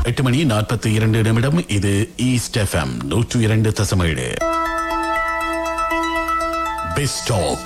எட்டு மணி நாற்பத்தி இரண்டு நிமிடம் இது ஈஸ்ட் எஃப்எம் நூற்று இரண்டு தசமேழு பெஸ்டாக்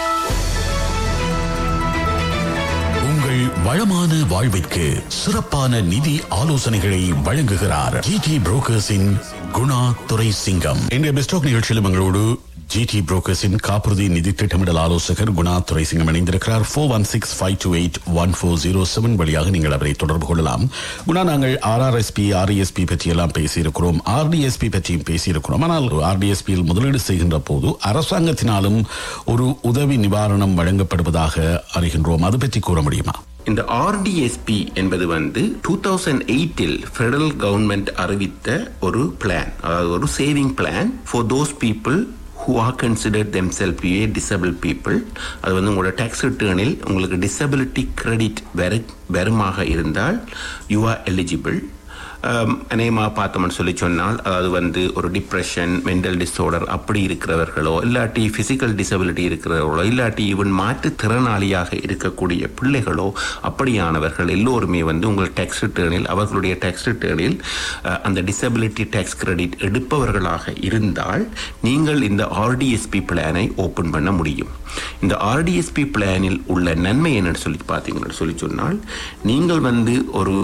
உங்கள் வளமான வாழ்விற்கு சிறப்பான நிதி ஆலோசனைகளை வழங்குகிறார் ஜிடி புரோக்கர்ஸின் குணா துரை சிங்கம் இன்றைய பெஸ்டாக் நிகழ்ச்சியிலும் எங்களோடு ஜிடி புரோக்கர்ஸின் காப்புறுதி நிதி திட்டமிடல் ஆலோசகர் குணா துரை சிங்கம் இணைந்திருக்கிறார் four one six five two eight one four zero seven வழியாக நீங்கள் அவரை தொடர்பு கொள்ளலாம் குணா நாங்கள் ஆர்ஆர்எஸ்பி ஆர்இஎஸ்பி பற்றி எல்லாம் பேசியிருக்கிறோம் ஆர்டிஎஸ்பி பற்றியும் பேசியிருக்கிறோம் ஆனால் ஆர்டிஎஸ்பியில் முதலீடு செய்கின்ற போது அரசாங்கத்தினாலும் ஒரு உதவி நிவாரணம் வழங்கப்படுவதாக அறிகின்றோம் அது பற்றி கூற முடியுமா இந்த ஆர்டிஎஸ்பி என்பது வந்து டூ தௌசண்ட் எயிட்டில் ஃபெடரல் கவர்மெண்ட் அறிவித்த ஒரு பிளான் அதாவது ஒரு saving plan for those people who are consider them self a disable people அது வந்து உங்களோட டேக்ஸ் ரிட்டர்னில் உங்களுக்கு டிசபிலிட்டி கிரெடிட் வெறு வெறுமாக இருந்தால் யூ ஆர் எலிஜிபிள் அநேகமாக பார்த்தோம்னு சொல்லி சொன்னால் அதாவது வந்து ஒரு டிப்ரெஷன் மென்டல் டிஸார்டர் அப்படி இருக்கிறவர்களோ இல்லாட்டி ஃபிசிக்கல் டிசபிலிட்டி இருக்கிறவர்களோ இல்லாட்டி ஈவன் மாற்றுத்திறனாளியாக இருக்கக்கூடிய பிள்ளைகளோ அப்படியானவர்கள் எல்லோருமே வந்து உங்கள் டேக்ஸ் ரிட்டர்னில் அவர்களுடைய டேக்ஸ் ரிட்டர்னில் அந்த டிசபிலிட்டி டேக்ஸ் கிரெடிட் எடுப்பவர்களாக இருந்தால் நீங்கள் இந்த ஆர்டிஎஸ்பி பிளானை ஓப்பன் பண்ண முடியும் இந்த ஆர்டிஎஸ்பி பிளானில் உள்ள நன்மை என்னன்னு சொல்லி பார்த்தீங்கன்னு சொல்லி சொன்னால் நீங்கள் வந்து ஒரு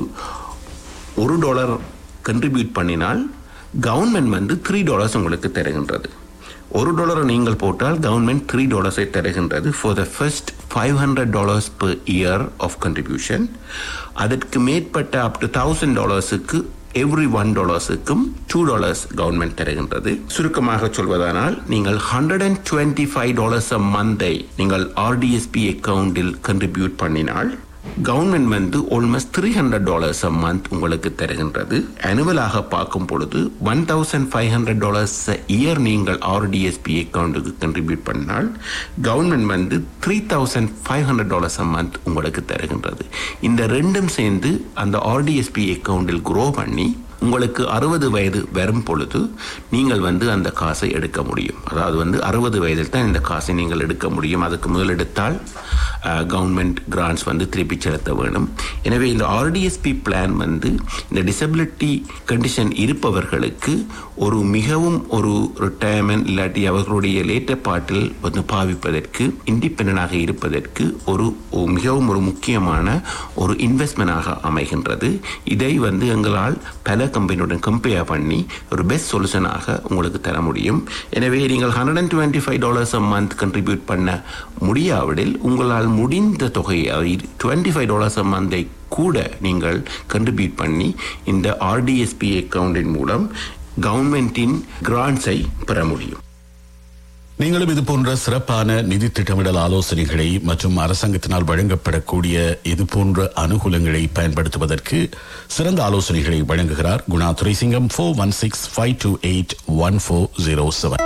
ஒரு டாலர் கண்ட்ரிபியூட் பண்ணினால் கவர்மெண்ட் வந்து த்ரீ டாலர்ஸ் உங்களுக்கு தருகின்றது ஒரு டாலரை நீங்கள் போட்டால் கவர்மெண்ட் த்ரீ டாலர்ஸை தருகின்றது for the first five hundred dollars per year of contribution அதற்கு மேற்பட்ட அப் டு தௌசண்ட் டாலர்ஸுக்கு எவ்ரி ஒன் டாலர்ஸுக்கும் டூ டாலர்ஸ் கவர்மெண்ட் தருகின்றது சுருக்கமாக சொல்வதானால் நீங்கள் hundred and twenty five dollars a month நீங்கள் ஆர்டிஎஸ்பி அக்கவுண்டில் கண்ட்ரிபியூட் பண்ணினால் கவர்மெண்ட் வந்து almost three hundred dollars a month உங்களுக்கு தருகின்றது அனுவலாக பார்க்கும் பொழுது one thousand five hundred dollars year நீங்கள் ஆர்டிஎஸ்பி அக்கௌண்ட்டுக்கு கண்ட்ரிபியூட் பண்ணால் கவர்மெண்ட் வந்து three thousand five hundred dollars a month உங்களுக்கு தருகின்றது இந்த ரெண்டும் சேர்ந்து அந்த ஆர்டிஎஸ்பி அக்கௌண்டில் குரோ பண்ணி உங்களுக்கு அறுபது வயது வரும் பொழுது நீங்கள் வந்து அந்த காசை எடுக்க முடியும் அதாவது வந்து அறுபது வயதில் தான் இந்த காசை நீங்கள் எடுக்க முடியும் அதுக்கு முதல் எடுத்தால் கவர்மெண்ட் கிராண்ட்ஸ் வந்து திருப்பி செலுத்த வேணும் எனவே இந்த ஆர்டிஎஸ்பி பிளான் வந்து இந்த டிசபிலிட்டி கண்டிஷன் இருப்பவர்களுக்கு ஒரு மிகவும் ஒரு ரிட்டையர்மெண்ட் இல்லாட்டி அவர்களுடைய லேட்டர் பாட்டில் வந்து பாவிப்பதற்கு இண்டிபெண்டாக இருப்பதற்கு ஒரு மிகவும் ஒரு முக்கியமான ஒரு இன்வெஸ்ட்மெண்டாக அமைகின்றது இதை வந்து எங்களால் பல கம்பெனியுடன் கம்பேர் பண்ணி ஒரு பெஸ்ட் சொல்யூஷனாக உங்களுக்கு தர முடியும் எனவே நீங்கள் hundred and twenty five dollars a month contribute பண்ண முடியாவிடில் உங்களால் முடிந்த தொகையை டுவெண்ட்டி ஃபைவ் டாலர்ஸ் அ மந்தை கூட நீங்கள் கண்ட்ரிபியூட் பண்ணி இந்த ஆர்டிஎஸ்பி அக்கவுண்டின் மூலம் கவர்மெண்டின் கிராண்ட்ஸை பெற முடியும் நீங்களும் இது போன்ற சிறப்பான நிதி திட்டமிடல் ஆலோசனைகளை மற்றும் அரசாங்கத்தினால் வழங்கப்படக்கூடிய இது போன்ற அனுகூலங்களை பயன்படுத்துவதற்கு சிறந்த ஆலோசனைகளை வழங்குகிறார் Guna Duraisingam four one six five two eight one four zero seven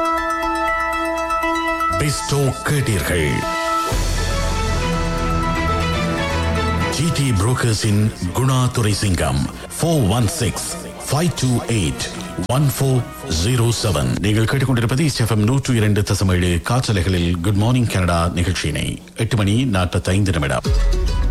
பெஸ்டோ கேட்டீர்கள் ஜிடி புரோக்கர்ஸின் Guna Duraisingam four one six five two eight one four zero seven நீங்கள் கேட்டுக்கொண்டிருப்பது எஃப்எம் நூற்று இரண்டு தசமேழு காற்றலைகளில் குட் மார்னிங் கனடா நிகழ்ச்சியினை எட்டு மணி நாற்பத்தைந்து நிமிடம்